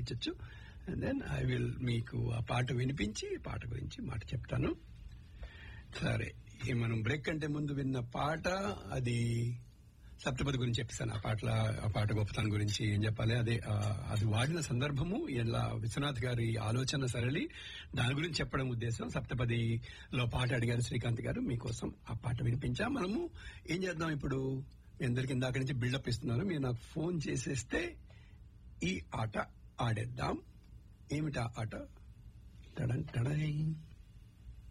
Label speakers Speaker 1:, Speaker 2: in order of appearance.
Speaker 1: పంపించవచ్చు and then I will మీకు ఆ పాట వినిపించి పాట గురించి మాట చెప్తాను సరే ఈ మనం బ్రేక్ కంటే ముందు విన్న పాట అది సప్తపది గురించి చెప్పేసాను ఆ పాటల ఆ పాట గొప్పతనం గురించి ఏం చెప్పాలి అదే ఆ, అది వాడిన సందర్భము ఇలా విశ్వనాథ్ గారి ఆలోచన సరళి దాని గురించి చెప్పడం ఉద్దేశం సప్తపదిలో పాట అడిగారు శ్రీకాంత్ గారు మీకోసం ఆ పాట వినిపించా మనము ఏం చేద్దాం ఇప్పుడు మీ అందరికి ఇందాక నుంచి బిల్డప్ ఇస్తున్నారు మీరు నాకు ఫోన్ చేసేస్తే ఈ ఆట ఆడేద్దాం ఏమిటా ఆట టడం టడై